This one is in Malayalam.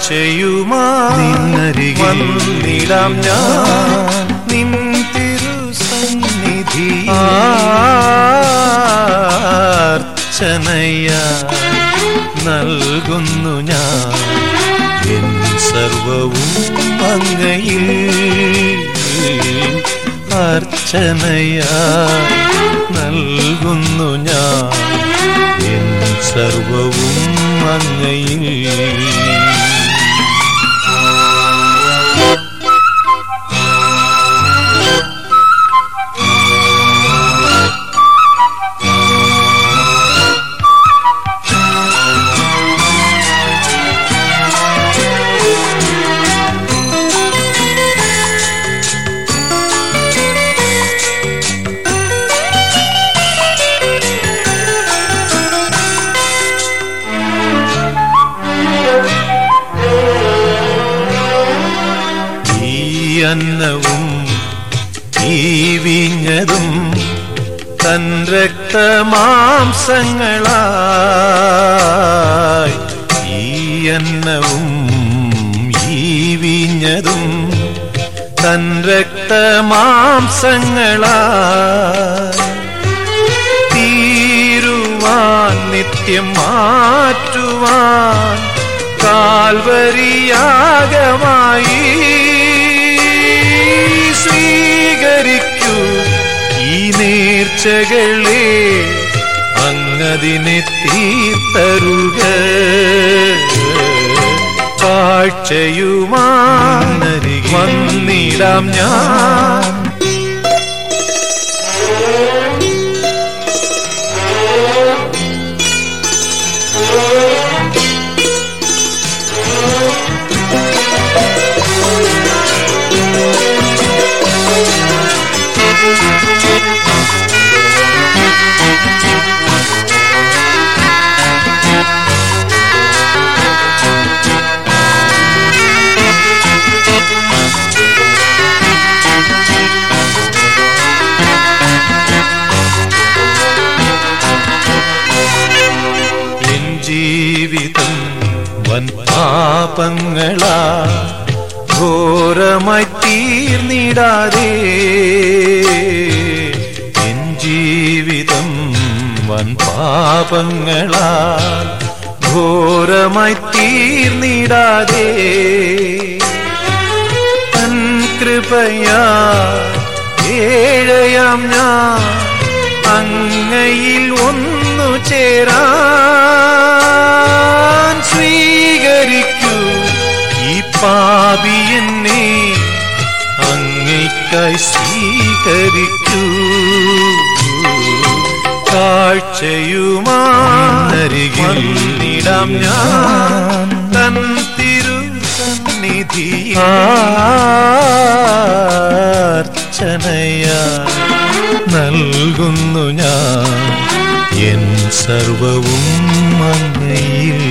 കാഴ്ചയുമാ നിന്നരികിൽ വന്നിടാം ഞാൻ നിൻ തിരുസന്നിധി അർച്ചനയ നൽകുന്നു ഞാൻ എൻ സർവവും അങ്ങയിൽ അർച്ചനയ നൽകുന്നു ഞാൻ എൻ സർവവും അങ്ങയിൽ ഈ അന്നവും ഈ വീഞ്ഞതും തൻ രക്തമാംസങ്ങളായി ഈ അന്നവും ഈ വീഞ്ഞതും തൻ രക്തമാംസങ്ങളായി തീരുവാൻ നിത്യം മാറ്റുവാൻ കാൽവരിയാകമായി സ്വീകരിക്കൂ ഈ നേർച്ചകളെ അങ്ങതിനെ തീർത്തരുക കാഴ്ചയുമായി വന്നിടാം ഞാൻ എൻ ജീവിതം വൻ പാപങ്ങളാ ഘോരമായി തീർന്നിടാതെ എൻ ജീവിതം വൻ പാപങ്ങളാ ഘോരമായി തീർന്നിടാതെ തൻ കൃപയാ ഏഴയാം ഞാൻ അങ്ങയിൽ ഒന്നു ചേരാൻ സ്വീകരിക്കൂ ഈ പാപി എന്നെ അങ്ങയ്ക്കായി സ്വീകരിക്കൂ കാഴ്ചയുമാരികിൽ വന്നിടാം ഞാൻ തൻ തിരുസന്നിധി അർച്ചനയാ നൽകുന്നു ഞാൻ എൻ സർവവും അങ്ങയിൽ